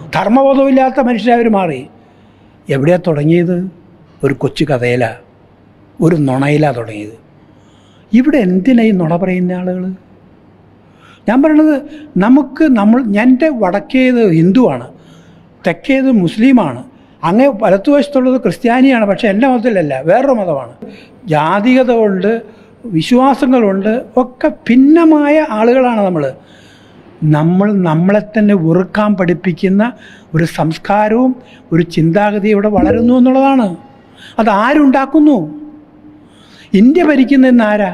ധർമ്മബോധമില്ലാത്ത മനുഷ്യരായി മാറി എവിടെയാണ് തുടങ്ങിയത് ഒരു കൊച്ചു കഥയിലാണ് ഒരു നുണയിലാണ് തുടങ്ങിയത് ഇവിടെ എന്തിനാ ഈ നുണ പറയുന്ന ആളുകൾ ഞാൻ പറയണത് നമുക്ക് നമ്മൾ എൻ്റെ വടക്കേത് ഹിന്ദുവാണ് തെക്കേത് മുസ്ലിമാണ് അങ്ങേ വലത്തുവശത്തുള്ളത് ക്രിസ്ത്യാനിയാണ് പക്ഷേ എൻ്റെ മതത്തിലല്ല വേറൊരു മതമാണ് ജാതികത കൊണ്ട് വിശ്വാസങ്ങളുണ്ട് ഒക്കെ ഭിന്നമായ ആളുകളാണ് നമ്മൾ നമ്മൾ നമ്മളെ തന്നെ വെറുക്കാൻ പഠിപ്പിക്കുന്ന ഒരു സംസ്കാരവും ഒരു ചിന്താഗതിയും ഇവിടെ വളരുന്നു എന്നുള്ളതാണ് അത് ആരുണ്ടാക്കുന്നു ഇന്ത്യ ഭരിക്കുന്ന ആരാ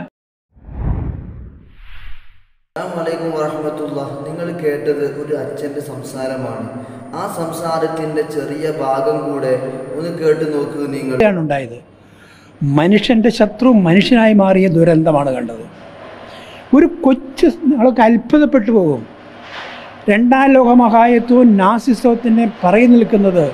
അസ്സലാമലൈക്കും വറഹമത്തുള്ള നിങ്ങൾ കേട്ടത് ഒരു അച്ഛൻ്റെ സംസാരമാണ് ആ സംസാരത്തിൻ്റെ ചെറിയ ഭാഗം കൂടെ ഒന്ന് കേട്ട് നോക്കൂ നിങ്ങൾ ാണ് ഉണ്ടായത് മനുഷ്യൻ്റെ ശത്രു മനുഷ്യനായി മാറിയ ദുരന്തമാണ് കണ്ടത് ഒരു കൊച്ചു ആൾക്ക് അത്ഭുതപ്പെട്ടു പോകും രണ്ടാം ലോക മഹായുദ്ധവും നാസിസത്തിനെ പറയി നിൽക്കുന്നത്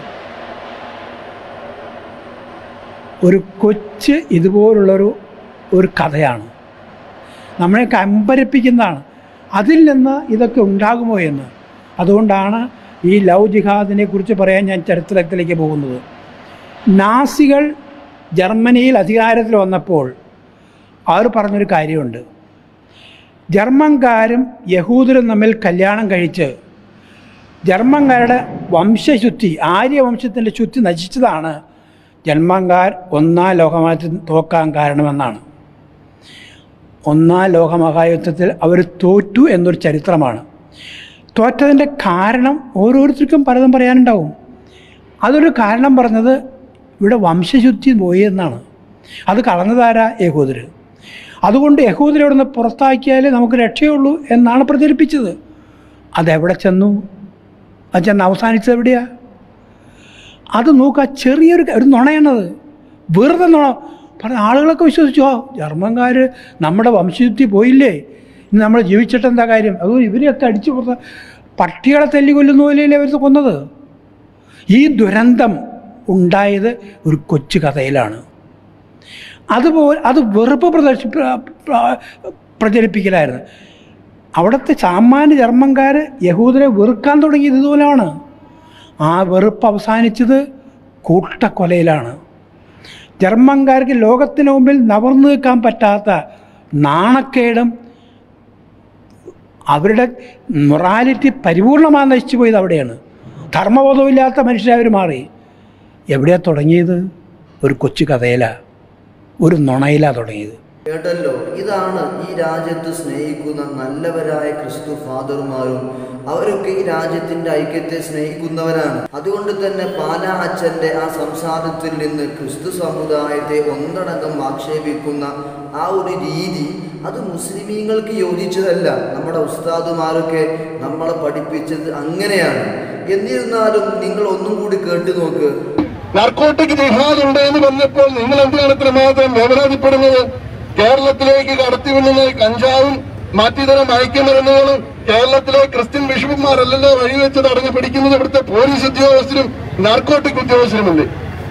ഒരു കൊച്ച് ഇതുപോലുള്ളൊരു ഒരു കഥയാണ് നമ്മളെ കമ്പരിപ്പിക്കുന്നതാണ് അതിൽ നിന്ന് ഇതൊക്കെ ഉണ്ടാകുമോ എന്ന് അതുകൊണ്ടാണ് ഈ ലവ് ജിഹാദിനെ കുറിച്ച് പറയാൻ ഞാൻ ചരിത്രത്തിലേക്ക് പോകുന്നത് നാസികൾ ജർമ്മനിയിൽ അധികാരത്തിൽ വന്നപ്പോൾ അവർ പറഞ്ഞൊരു കാര്യമുണ്ട് ജർമ്മൻകാരും യഹൂദരും തമ്മിൽ കല്യാണം കഴിച്ച് ജർമ്മൻകാരുടെ വംശശുദ്ധി ആര്യവംശത്തിൻ്റെ ശുദ്ധി നശിച്ചതാണ് ജർമ്മൻകാർ ഒന്നാം ലോകമാറ്റം തോക്കാൻ കാരണമെന്നാണ് ഒന്നാം ലോകമഹായുദ്ധത്തിൽ അവർ തോറ്റു എന്നൊരു ചരിത്രമാണ് തോറ്റതിൻ്റെ കാരണം ഓരോരുത്തർക്കും പലതും പറയാനുണ്ടാവും അതൊരു കാരണം പറഞ്ഞത് ഇവിടെ വംശശുദ്ധി പോയി എന്നാണ് അത് കളഞ്ഞതാരാ യഹൂദർ അതുകൊണ്ട് യഹൂദരെ ഇവിടെ നിന്ന് പുറത്താക്കിയാലേ നമുക്ക് രക്ഷയുള്ളൂ എന്നാണ് പ്രചരിപ്പിച്ചത് അതെവിടെ ചെന്നു അത് ചെന്ന് അവസാനിച്ചത് എവിടെയാ അത് നോക്കുക ചെറിയൊരു ഒരു നുണയാണത് വെറുതെ നുണ പറഞ്ഞ ആളുകളൊക്കെ വിശ്വസിച്ചു ആ ജർമ്മൻകാർ നമ്മുടെ വംശയുദ്ധി പോയില്ലേ ഇന്ന് നമ്മൾ ജീവിച്ചിട്ട് എന്താ കാര്യം അത് ഇവരെയൊക്കെ അടിച്ചു പുറത്ത് പട്ടികളെ തല്ലി കൊല്ലുന്ന പോലെയല്ലേ അവർ കൊന്നത് ഈ ദുരന്തം ഉണ്ടായത് ഒരു കൊച്ചു കഥയിലാണ് അതുപോലെ അത് വെറുപ്പ് പ്രദർശി പ്ര- പ്ര- പ്രചരിപ്പിക്കലായിരുന്നു അവിടുത്തെ സാമാന്യ ജർമ്മൻകാർ യഹൂദരെ വെറുക്കാൻ തുടങ്ങിയത് ഇതുപോലെയാണ് ആ വെറുപ്പ് അവസാനിച്ചത് കൂട്ടക്കൊലയിലാണ് ജർമ്മൻകാർക്ക് ലോകത്തിന് മുമ്പിൽ നവർന്നു നിൽക്കാൻ പറ്റാത്ത നാണക്കേടും അവരുടെ മൊറാലിറ്റി പരിപൂർണമായി നശിച്ചു പോയത് അവിടെയാണ് ധർമ്മബോധമില്ലാത്ത മനുഷ്യരായി അവർ മാറി എവിടെയാണ് തുടങ്ങിയത് ഒരു കൊച്ചു കഥയിലാണ് ഒരു നുണയിലാണ് തുടങ്ങിയത് കേട്ടല്ലോ ഇതാണ് ഈ രാജ്യത്ത് സ്നേഹിക്കുന്ന നല്ലവരായ ക്രിസ്തു ഫാദർമാരും അവരൊക്കെ ഈ രാജ്യത്തിന്റെ ഐക്യത്തെ സ്നേഹിക്കുന്നവരാണ് അതുകൊണ്ട് തന്നെ പാലാ അച്ഛന്റെ ആ സംസാരത്തിൽ നിന്ന് ക്രിസ്തു സമുദായത്തെ ഒന്നടങ്കം ആക്ഷേപിക്കുന്ന ആ ഒരു രീതി അത് മുസ്ലിമീങ്ങൾക്ക് യോജിച്ചതല്ല നമ്മുടെ ഉസ്താദുമാരൊക്കെ നമ്മളെ പഠിപ്പിച്ചത് അങ്ങനെയാണ് എന്നിരുന്നാലും നിങ്ങൾ ഒന്നും കൂടി കേട്ടു നോക്ക് നർക്കോട്ടിക് ജിഹാദ് ഉണ്ട് എന്ന് പറഞ്ഞപ്പോൾ നിങ്ങൾ എന്തിനാണ് ഇത്രമാത്രം വേവലാതിപ്പെടുന്നത് കേരളത്തിലേക്ക് കടത്തിവിടുന്ന കഞ്ചാവും മറ്റിതരം മയക്കുമരുന്നുകളും കേരളത്തിലെ ക്രിസ്ത്യൻ ബിഷപ്പുമാരല്ലല്ലോ വഴിവെച്ച് തടഞ്ഞു പിടിക്കുന്നത് ഇവിടുത്തെ പോലീസ് ഉദ്യോഗസ്ഥരും നാർക്കോട്ടിക് ഉദ്യോഗസ്ഥരുമല്ലേ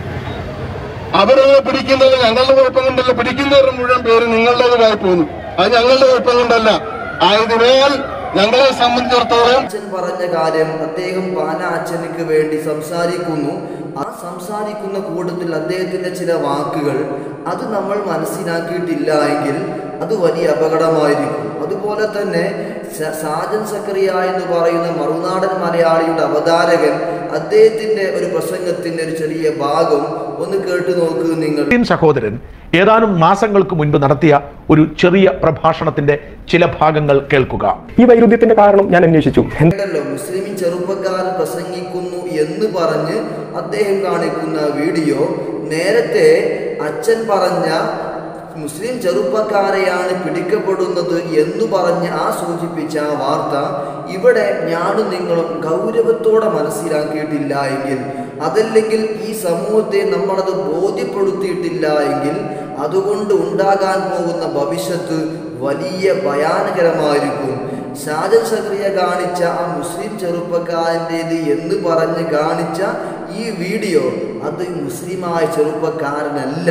അവരത് പിടിക്കുന്നത് ഞങ്ങളുടെ കുഴപ്പം കൊണ്ടല്ല പിടിക്കുന്നവരുടെ മുഴുവൻ പേര് നിങ്ങളുടേതായി പോകുന്നു അത് ഞങ്ങളുടെ കുഴപ്പം കൊണ്ടല്ല ആയതിനാൽ ഞങ്ങളെ സംബന്ധിച്ചിടത്തോളം അച്ഛൻ പറഞ്ഞ കാര്യം അദ്ദേഹം പാന അച്ഛനക്ക് വേണ്ടി സംസാരിക്കുന്നു ആ സംസാരിക്കുന്ന കൂട്ടത്തിൽ അദ്ദേഹത്തിന്റെ ചില വാക്കുകൾ അത് നമ്മൾ മനസ്സിലാക്കിയിട്ടില്ല എങ്കിൽ അത് വലിയ അപകടമായിരിക്കും അതുപോലെ തന്നെ സ- സാജൻ സക്കറിയ എന്ന് പറയുന്ന മറുനാടൻ മലയാളിയുടെ അവതാരകൻ അദ്ദേഹത്തിന്റെ ഒരു പ്രസംഗത്തിന്റെ ഒരു ചെറിയ ഭാഗം ഒന്ന് കേട്ടു നോക്കൂ നിങ്ങൾ മുസ്ലിം സഹോദരൻ ഏതാനും മാസങ്ങൾക്ക് മുൻപ് നടത്തിയ ഒരു ചെറിയ പ്രഭാഷണത്തിന്റെ ചില ഭാഗങ്ങൾ കേൾക്കുക ഈ വൈരുദ്ധ്യത്തിന്റെ കാരണം ഞാൻ അന്വേഷിച്ചു കേട്ടല്ലോ മുസ്ലിം ചെറുപ്പക്കാരൻ പ്രസംഗിക്കുന്നു എന്ന് പറഞ്ഞ് അദ്ദേഹം കാണിക്കുന്ന വീഡിയോ നേരത്തെ അച്ഛൻ പറഞ്ഞ മുസ്ലിം ചെറുപ്പക്കാരെയാണ് പിടിക്കപ്പെടുന്നത് എന്ന് പറഞ്ഞ് ആ സൂചിപ്പിച്ച ആ വാർത്ത ഇവിടെ ഞാനും നിങ്ങളും ഗൗരവത്തോടെ മനസ്സിലാക്കിയിട്ടില്ല എങ്കിൽ അതല്ലെങ്കിൽ ഈ സമൂഹത്തെ നമ്മളത് ബോധ്യപ്പെടുത്തിയിട്ടില്ല എങ്കിൽ അതുകൊണ്ട് ഉണ്ടാകാൻ പോകുന്ന ഭവിഷ്യത്ത് വലിയ ഭയാനകരമായിരിക്കും ഷാജൻ സക്രിയ കാണിച്ച ആ മുസ്ലിം ചെറുപ്പക്കാരൻ്റേത് എന്ന് പറഞ്ഞ് കാണിച്ച ഈ വീഡിയോ അത് മുസ്ലിമായ ചെറുപ്പക്കാരനല്ല അത്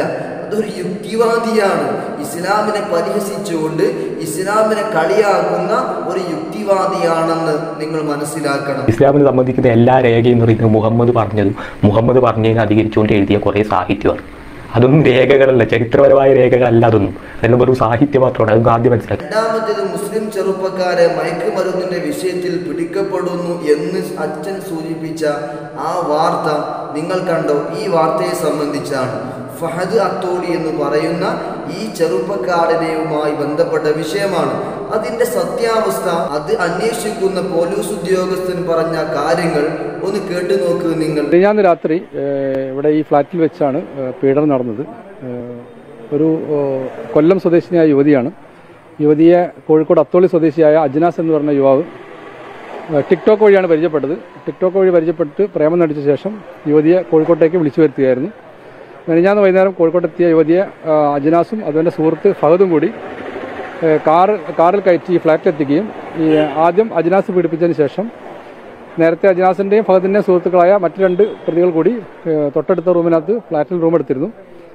അതൊരു യുക്തിവാദിയാണ് ഇസ്ലാമിനെ പരിഹസിച്ചുകൊണ്ട് ഇസ്ലാമിനെ കളിയാക്കുന്ന ഒരു യുക്തിവാദിയാണെന്ന് നിങ്ങൾ മനസ്സിലാക്കണം ഇസ്ലാമിനെ സംബന്ധിക്കുന്ന എല്ലാ രേഖയും എന്ന് പറയുന്നത് മുഹമ്മദ് പറഞ്ഞതും മുഹമ്മദ് പറഞ്ഞതിനെ അധികരിച്ചുകൊണ്ട് എഴുതിയ കുറേ സാഹിത്യമാണ് അതൊന്നും രേഖകളല്ല ചരിത്രപരമായ രേഖകളല്ല അതൊന്നും അതെല്ലാം വെറും സാഹിത്യം മാത്രമാണ് അതൊന്നും ആദ്യം മനസ്സിലാക്കി രണ്ടാമത്തേത് മുസ്ലിം ചെറുപ്പക്കാരെ മയക്കുമരുന്നിന്റെ വിഷയത്തിൽ പിടിക്കപ്പെടുന്നു എന്ന് അച്ഛൻ സൂചിപ്പിച്ച ആ വാർത്ത നിങ്ങൾ കണ്ടോ ഈ വാർത്തയെ സംബന്ധിച്ചാണ് ഫഹദ് അത്തോളി എന്ന് പറയുന്ന ഈ ചെറുപ്പക്കാരനെയുമായി ബന്ധപ്പെട്ട വിഷയമാണ് അതിന്റെ സത്യാവസ്ഥ അത് അന്വേഷിക്കുന്ന പോലീസ് ഉദ്യോഗസ്ഥൻ പറഞ്ഞ കാര്യങ്ങൾ ഒന്ന് കേട്ടു നോക്കൂ നിങ്ങൾ മിനിഞ്ഞാന്ന് രാത്രി ഏഹ്, ഇവിടെ ഈ ഫ്ലാറ്റിൽ വെച്ചാണ് ഏഹ്, പീഡനം നടന്നത് ഏഹ്, ഒരു ഏഹ്, കൊല്ലം സ്വദേശിനിയായ യുവതിയാണ് യുവതിയെ കോഴിക്കോട് അത്തോളി സ്വദേശിയായ അജ്നാസ് എന്ന് പറഞ്ഞ യുവാവ് ഏഹ്, ടിക്ടോക്ക് വഴിയാണ് പരിചയപ്പെട്ടത് ടിക്ടോക്ക് വഴി പരിചയപ്പെട്ട് പ്രേമം നടിച്ച ശേഷം യുവതിയെ കോഴിക്കോട്ടേക്ക് വിളിച്ചു വരുത്തുകയായിരുന്നു മെനിഞ്ഞാന്ന് വൈകുന്നേരം കോഴിക്കോട്ടെത്തിയ യുവതിയെ ഏഹ്, അജ്നാസും അതുപോലെ സുഹൃത്ത് ഫഹദും കൂടി ഏഹ്, കാർ കാറിൽ കയറ്റി ഈ ഫ്ലാറ്റിലെത്തിക്കുകയും ഈ ആദ്യം അജ്നാസ് പീഡിപ്പിച്ചതിന് ശേഷം നേരത്തെ അജ്നാസിന്റെയും ഫഹദിന്റെയും സുഹൃത്തുക്കളായ മറ്റു രണ്ട് പ്രതികൾ കൂടി ഏഹ്, തൊട്ടടുത്ത റൂമിനകത്ത് ഫ്ലാറ്റിൽ റൂം എടുത്തിരുന്നു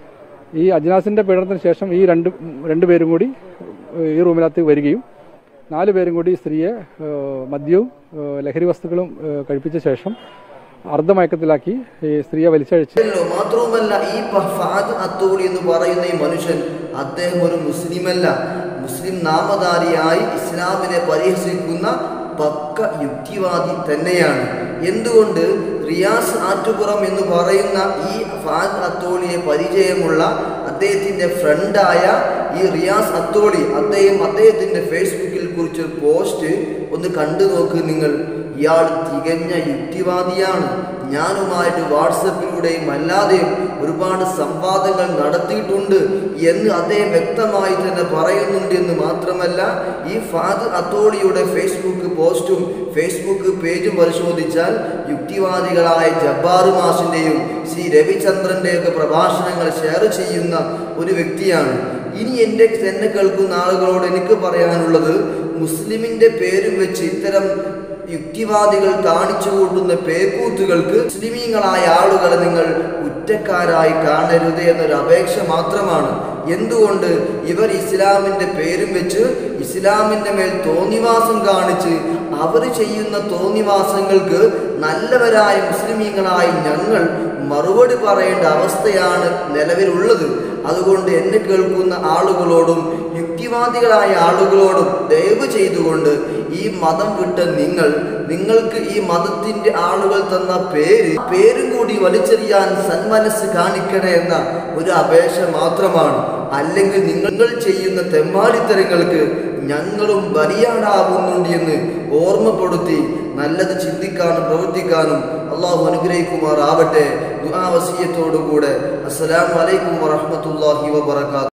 ഈ അജ്നാസിന്റെ പീഡനത്തിന് ശേഷം ഈ രണ്ട് രണ്ട് പേരും കൂടി ഏഹ്, ഈ റൂമിനകത്ത് വരികയും നാല് പേരും കൂടി ഈ സ്ത്രീയെ ഏഹ്, മദ്യവും ഏഹ്, ലഹരി വസ്തുക്കളും ഏഹ്, കഴിപ്പിച്ച ശേഷം അർദ്ധമയക്കത്തിലാക്കി ഈ സ്ത്രീയെ വലിച്ചഴിച്ച് ഇല്ലല്ലോ മാത്രവുമല്ല ഈ പ- ഫഹദ് അത്തോളി എന്ന് പറയുന്ന ഈ മനുഷ്യൻ അദ്ദേഹം ഒരു മുസ്ലിമല്ല മുസ്ലിം നാമധാരിയായി ഇസ്ലാമിനെ പരിഹസിക്കുന്ന പക്ക യുക്തിവാദി തന്നെയാണ് എന്തുകൊണ്ട് റിയാസ് ആറ്റുപുറം എന്ന് പറയുന്ന ഈ ഫഹദ് അത്തോളിയെ പരിചയമുള്ള അദ്ദേഹത്തിന്റെ ഫ്രണ്ടായ ഈ റിയാസ് അത്തോളി അദ്ദേഹം അദ്ദേഹത്തിന്റെ ഫേസ്ബുക്കിൽ കുറിച്ച് പോസ്റ്റ് ഒന്ന് കണ്ടു നോക്ക് നിങ്ങൾ ഇയാൾ തികഞ്ഞ യുക്തിവാദിയാണ് ഞാനുമായിട്ട് വാട്സപ്പിലൂടെയും അല്ലാതെയും ഒരുപാട് സംവാദങ്ങൾ നടത്തിയിട്ടുണ്ട് എന്ന് അദ്ദേഹം വ്യക്തമായി തന്നെ പറയുന്നുണ്ട് എന്ന് മാത്രമല്ല ഈ ഫാദ് അത്തോളിയുടെ ഫേസ്ബുക്ക് പോസ്റ്റും ഫേസ്ബുക്ക് പേജും പരിശോധിച്ചാൽ യുക്തിവാദികളായ ജബ്ബാർ മാഷിൻ്റെയും ശ്രീ രവിചന്ദ്രൻ്റെയൊക്കെ പ്രഭാഷണങ്ങൾ ഷെയർ ചെയ്യുന്ന ഒരു വ്യക്തിയാണ് ഇനി എൻ്റെ തന്നെ കേൾക്കുന്ന ആളുകളോട് എനിക്ക് പറയാനുള്ളത് മുസ്ലിമിൻ്റെ പേരും വെച്ച് ഇത്തരം യുക്തിവാദികൾ കാണിച്ചു കൂട്ടുന്ന പേക്കൂത്തുകൾക്ക് മുസ്ലിമീങ്ങളായ ആളുകളെ നിങ്ങൾ കുറ്റക്കാരായി കാണരുത് എന്നൊരു അപേക്ഷ മാത്രമാണ് എന്തുകൊണ്ട് ഇവർ ഇസ്ലാമിൻ്റെ പേരും വെച്ച് ഇസ്ലാമിൻ്റെ മേൽ തോന്നിവാസം കാണിച്ച് അവർ ചെയ്യുന്ന തോന്നിവാസങ്ങൾക്ക് നല്ലവരായ മുസ്ലിമീങ്ങളായി ഞങ്ങൾ മറുപടി പറയേണ്ട അവസ്ഥയാണ് നിലവിലുള്ളത് അതുകൊണ്ട് എന്നെ കേൾക്കുന്ന ആളുകളോടും യുക്തിവാദികളായ ആളുകളോടും ദയവ് ചെയ്തുകൊണ്ട് ഈ മതം വിട്ട നിങ്ങൾ നിങ്ങൾക്ക് ഈ മതത്തിന്റെ ആളുകൾ തന്ന പേര് പേരും കൂടി വലിച്ചെറിയാൻ സന്മനസ് കാണിക്കണേ എന്ന ഒരു അപേക്ഷ മാത്രമാണ് അല്ലെങ്കിൽ നിങ്ങൾ ചെയ്യുന്ന തെമ്മാടിത്തരങ്ങൾക്ക് ഞങ്ങളും ബലിയാടാവുന്നുണ്ട് എന്ന് ഓർമ്മപ്പെടുത്തി നല്ലത് ചിന്തിക്കാനും പ്രവർത്തിക്കാനും അള്ളാഹു അനുഗ്രഹിക്കുമാറാവട്ടെ ദുആ വസിയത്തോടുകൂടെ അസ്സലാമു അലൈക്കും വറഹ്മത്തുള്ളാഹി വബറകാതുഹു